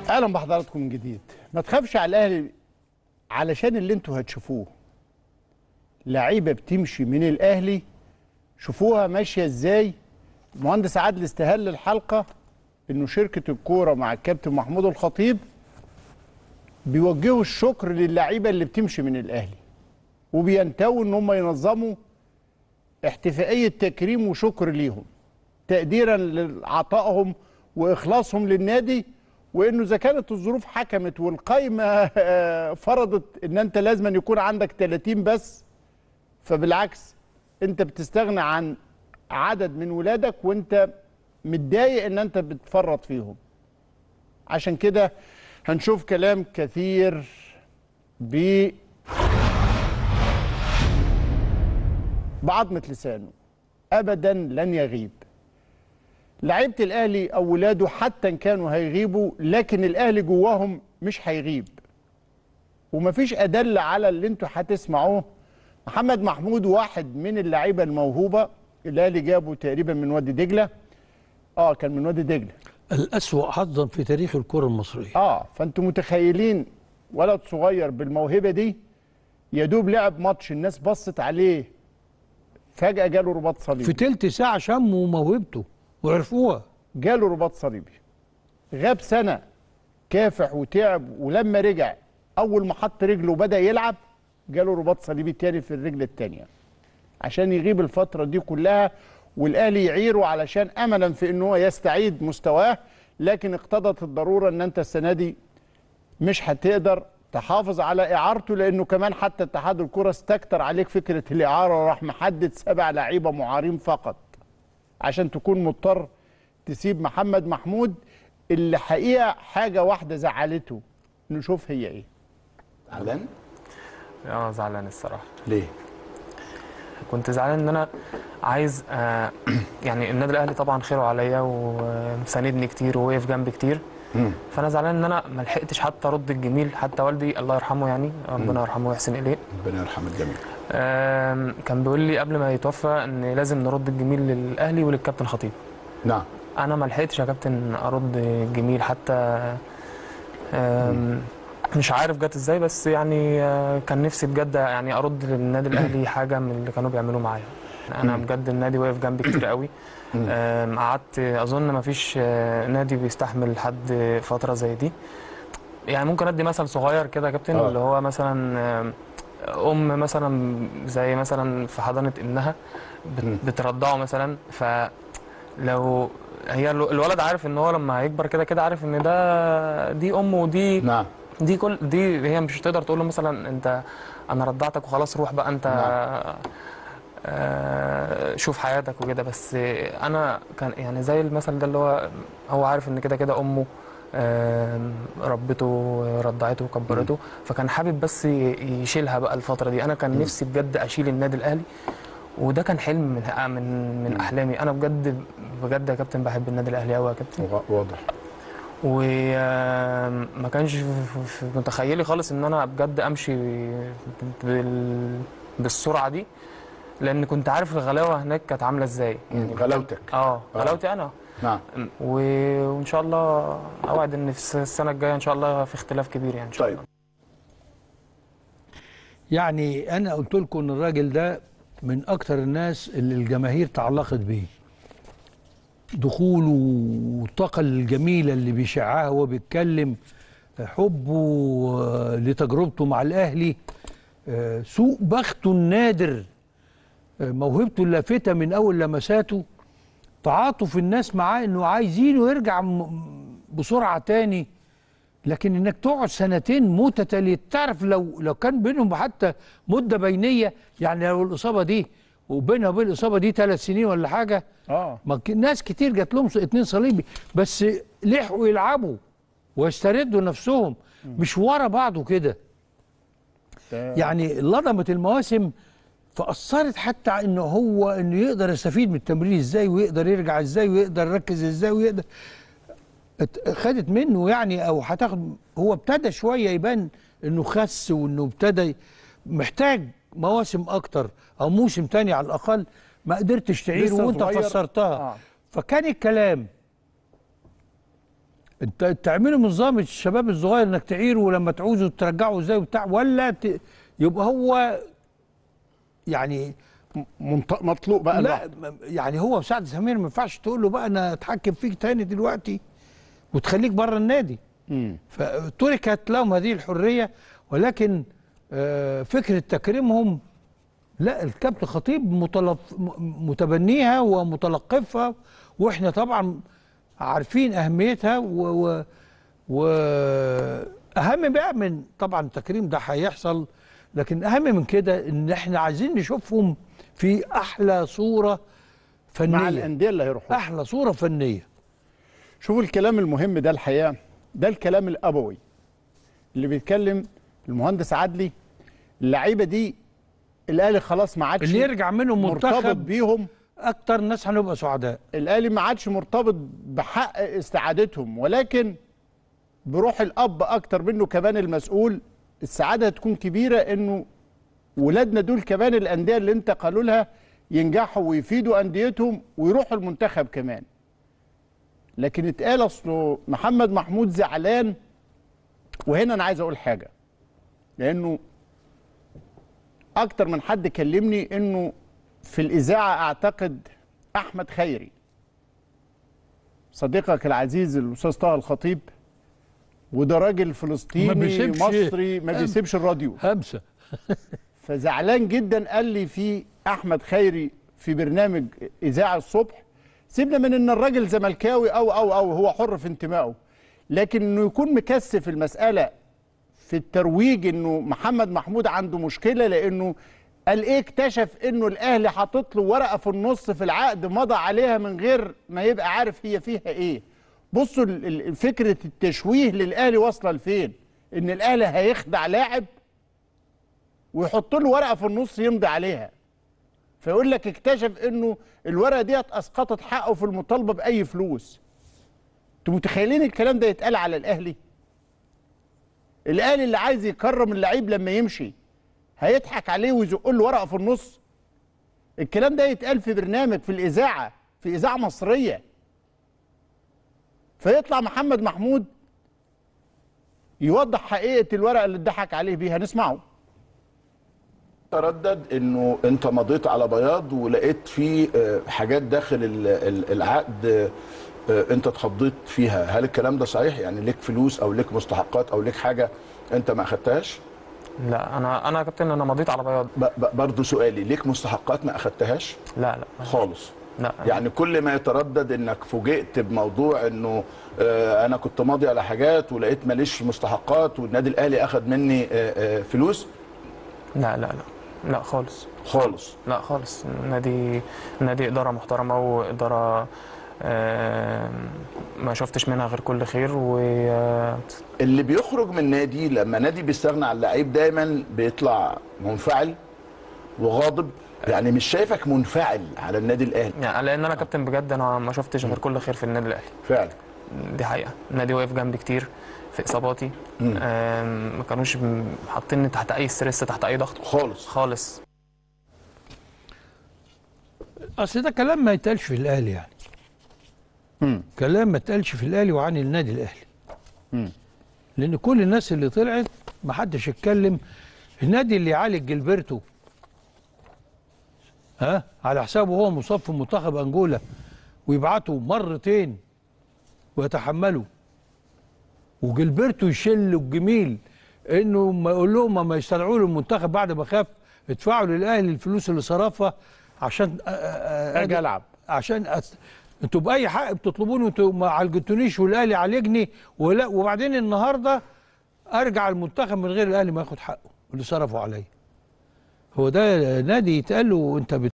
اهلا بحضراتكم من جديد ما تخافش على الاهلي علشان اللي انتوا هتشوفوه لعيبه بتمشي من الاهلي شوفوها ماشيه ازاي المهندس عادل استهل الحلقه انه شركه الكوره مع الكابتن محمود الخطيب بيوجهوا الشكر للعيبه اللي بتمشي من الاهلي وبينتهوا ان هم ينظموا احتفائيه تكريم وشكر ليهم تقديرا لعطائهم واخلاصهم للنادي وانه اذا كانت الظروف حكمت والقايمه فرضت ان انت لازم أن يكون عندك 30 بس فبالعكس انت بتستغنى عن عدد من ولادك وانت متضايق ان انت بتفرط فيهم عشان كده هنشوف كلام كثير ب بعضمة لسانه ابدا لن يغيب لعيبه الاهلي او ولاده حتى ان كانوا هيغيبوا لكن الاهلي جواهم مش هيغيب ومفيش ادل على اللي انتوا هتسمعوه محمد محمود واحد من اللعيبه الموهوبه الاهلي جابه تقريبا من وادي دجله اه كان من وادي دجله الأسوأ حظا في تاريخ الكرة المصرية اه فانتوا متخيلين ولد صغير بالموهبه دي يا دوب لعب ماتش الناس بصت عليه فجاه جاله رباط صليبي في تلت ساعة شموا موهبته وعرفوها جاله رباط صليبي غاب سنه كافح وتعب ولما رجع اول ما حط رجله وبدا يلعب جاله رباط صليبي تاني في الرجل التانيه عشان يغيب الفتره دي كلها والاهلي يعيره علشان املا في ان هو يستعيد مستواه لكن اقتضت الضروره ان انت السنه دي مش هتقدر تحافظ على اعارته لانه كمان حتى اتحاد الكره استكتر عليك فكره الاعاره وراح محدد سبع لعيبه معارين فقط عشان تكون مضطر تسيب محمد محمود اللي حقيقه حاجه واحده زعلته نشوف هي ايه زعلان اه زعلان الصراحه ليه؟ كنت زعلان ان انا عايز آه يعني النادي الاهلي طبعا خيره عليا ومساندني كتير ووقف جنبي كتير مم. فانا زعلان ان انا ما لحقتش حتى ارد الجميل حتى والدي الله يرحمه يعني ربنا يرحمه ويحسن اليه ربنا يرحم الجميع آم، كان بيقول لي قبل ما يتوفى ان لازم نرد الجميل للاهلي وللكابتن خطيب نعم انا ما لحقتش يا كابتن ارد الجميل حتى آم، مش عارف جت ازاي بس يعني آه، كان نفسي بجد يعني ارد للنادي الاهلي حاجه من اللي كانوا بيعملوه معايا انا بجد النادي واقف جنبي كتير قوي آم، قعدت اظن ما فيش آه، نادي بيستحمل حد فتره زي دي يعني ممكن ادي مثل صغير كده يا كابتن آه. اللي هو مثلا آم، ام مثلا زي مثلا في حضانه ابنها بت- مم. بترضعه مثلا فلو هي الو- الولد عارف ان هو لما هيكبر كده كده عارف ان ده دي امه ودي نعم دي كل دي هي مش هتقدر تقول له مثلا انت انا رضعتك وخلاص روح بقى انت نعم. آه شوف حياتك وكده بس انا كان يعني زي المثل ده اللي هو هو عارف ان كده كده امه آم، ربته رضعته وكبرته فكان حابب بس ي- يشيلها بقى الفتره دي انا كان نفسي بجد اشيل النادي الاهلي وده كان حلم من من من احلامي انا بجد بجد يا كابتن بحب النادي الاهلي قوي يا كابتن وا- واضح وما كانش في- في متخيلي خالص ان انا بجد امشي بال... بالسرعه دي لان كنت عارف الغلاوه هناك كانت عامله ازاي مم، غلاوتك اه آه. غلاوتي انا نعم و... وان شاء الله اوعد ان في السنه الجايه ان شاء الله في اختلاف كبير يعني ان شاء طيب الله يعني أنا قلت لكم إن الراجل ده من أكتر الناس اللي الجماهير تعلقت بيه دخوله والطاقة الجميلة اللي بيشعها وهو بيتكلم حبه آه، لتجربته مع الأهلي آه، سوء بخته النادر آه، موهبته اللافتة من أول لمساته تعاطف الناس معاه إنه عايزينه يرجع م- بسرعة تاني لكن انك تقعد سنتين متتاليه تعرف لو لو كان بينهم حتى مده بينيه يعني لو الاصابه دي وبينها وبين الاصابه دي ثلاث سنين ولا حاجه اه ما ك- ناس كتير جات لهم س- اتنين صليبي بس لحقوا يلعبوا ويستردوا نفسهم مش ورا بعضه كده يعني لضمت المواسم فاثرت حتى على انه هو انه يقدر يستفيد من التمرين ازاي ويقدر يرجع ازاي ويقدر يركز ازاي ويقدر ات- خدت منه يعني او هتاخد هو ابتدى شويه يبان انه خس وانه ابتدى محتاج مواسم اكتر او موسم تاني على الاقل ما قدرتش تعيره لسه وانت صغير. فسرتها آه. فكان الكلام انت تعملوا نظام الشباب الصغير انك تعيره ولما تعوزه ترجعه ازاي وبتاع ولا ت... يبقى هو يعني منط- مطلوب بقى لا الوقت. م- يعني هو سعد سمير ما ينفعش تقول له بقى انا اتحكم فيك تاني دلوقتي وتخليك بره النادي مم. فتركت لهم هذه الحريه ولكن آه، فكره تكريمهم لا الكابتن خطيب متلف م- متبنيها ومتلقفها واحنا طبعا عارفين اهميتها و, و, و اهم بقى من طبعا التكريم ده هيحصل لكن اهم من كده ان احنا عايزين نشوفهم في احلى صوره فنيه مع الانديه اللي هيروحوا احلى صوره فنيه شوفوا الكلام المهم ده الحقيقه ده الكلام الابوي اللي بيتكلم المهندس عدلي اللعيبه دي الاهلي خلاص ما عادش اللي يرجع منهم مرتبط منتخب بيهم اكتر ناس هنبقى سعداء الاهلي ما عادش مرتبط بحق استعادتهم ولكن بروح الاب اكتر منه كمان المسؤول السعاده هتكون كبيره انه ولادنا دول كمان الانديه اللي انتقلوا لها ينجحوا ويفيدوا انديتهم ويروحوا المنتخب كمان لكن اتقال اصله محمد محمود زعلان وهنا انا عايز اقول حاجه لانه اكتر من حد كلمني انه في الاذاعه اعتقد احمد خيري صديقك العزيز الاستاذ طه الخطيب وده راجل فلسطيني ما بيسيبش- مصري ما أم. بيسيبش الراديو همسه فزعلان جدا قال لي في احمد خيري في برنامج اذاعه الصبح سيبنا من ان الراجل زملكاوي او او او هو حر في انتمائه لكن انه يكون مكثف المساله في الترويج انه محمد محمود عنده مشكله لانه قال ايه اكتشف انه الاهلي حاطط له ورقه في النص في العقد مضى عليها من غير ما يبقى عارف هي فيها ايه بصوا ال- ال- فكره التشويه للاهلي واصله لفين ان الاهلي هيخدع لاعب ويحط له ورقه في النص يمضي عليها فيقول لك اكتشف انه الورقه ديت اسقطت حقه في المطالبه باي فلوس انتوا متخيلين الكلام ده يتقال على الاهلي الاهلي اللي عايز يكرم اللعيب لما يمشي هيضحك عليه ويزق له ورقه في النص الكلام ده يتقال في برنامج في الاذاعه في اذاعه مصريه فيطلع محمد محمود يوضح حقيقه الورقه اللي اتضحك عليه بيها نسمعه تردد انه انت مضيت على بياض ولقيت فيه آه، حاجات داخل ال- ال- العقد آه، انت اتخضيت فيها هل الكلام ده صحيح يعني ليك فلوس او ليك مستحقات او ليك حاجه انت ما اخدتهاش لا انا انا يا كابتن انا مضيت على بياض ب- ب- برضو سؤالي ليك مستحقات ما اخدتهاش لا لا خالص لا يعني كل ما يتردد انك فوجئت بموضوع انه آه، انا كنت ماضي على حاجات ولقيت ماليش مستحقات والنادي الاهلي اخد مني آه، آه، فلوس لا لا لا لا خالص خالص لا خالص النادي النادي إدارة محترمة وإدارة آم، ما شفتش منها غير كل خير و اللي بيخرج من نادي لما نادي بيستغنى عن اللعيب دايما بيطلع منفعل وغاضب يعني مش شايفك منفعل على النادي الاهلي يعني لأن أنا كابتن بجد أنا ما شفتش غير كل خير في النادي الأهلي فعلا دي حقيقة النادي واقف جنبي كتير في إصاباتي مم. آم، ما كانوش م- حاطيني تحت أي ستريس تحت أي ضغط خالص خالص اصل ده كلام ما يتقالش في الاهلي يعني مم. كلام ما يتقالش في الاهلي وعن النادي الاهلي مم. لان كل الناس اللي طلعت ما حدش اتكلم النادي اللي يعالج جilberto ها على حسابه هو مصاب في منتخب انجولا ويبعته مرتين ويتحمله وجilberto يشل الجميل انه ما يقول لهم ما يستدعوا له المنتخب بعد ما خاف ادفعوا للاهلي الفلوس اللي صرفها عشان أ- أ- أ- اجي العب عشان أس... انتوا باي حق بتطلبوني انتوا ما عالجتونيش والاهلي عالجني ولا وبعدين النهارده ارجع المنتخب من غير الاهلي ما ياخد حقه اللي صرفوا عليا هو ده نادي يتقال له انت بت...